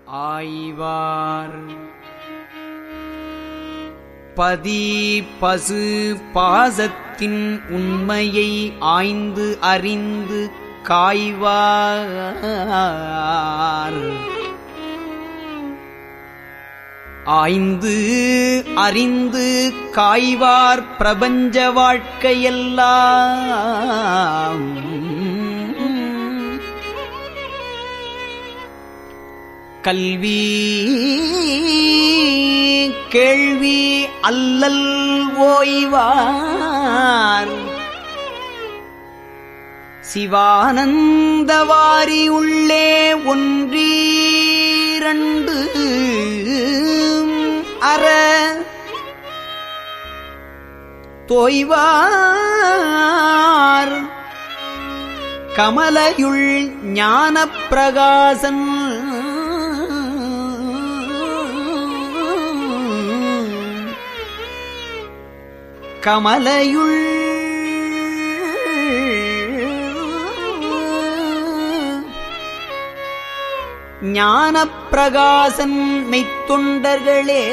ஆய்வார் பதி பசு பாசத்தின் உண்மையை ஆய்ந்து அறிந்து காய்வார் ஆய்ந்து அறிந்து காய்வார் பிரபஞ்ச வாழ்க்கையெல்லாம் கல்வி கேள்வி அல்லல் ஓய்வார் சிவானந்தவாரி உள்ளே ஒன்றீரண்டு அற தோய்வார் கமலையுள் ஞானப் பிரகாசன் கமலையுள் ஞானப் பிரகாசன் மெய்த்தொண்டர்களே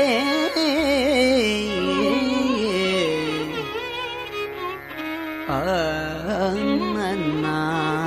ஆ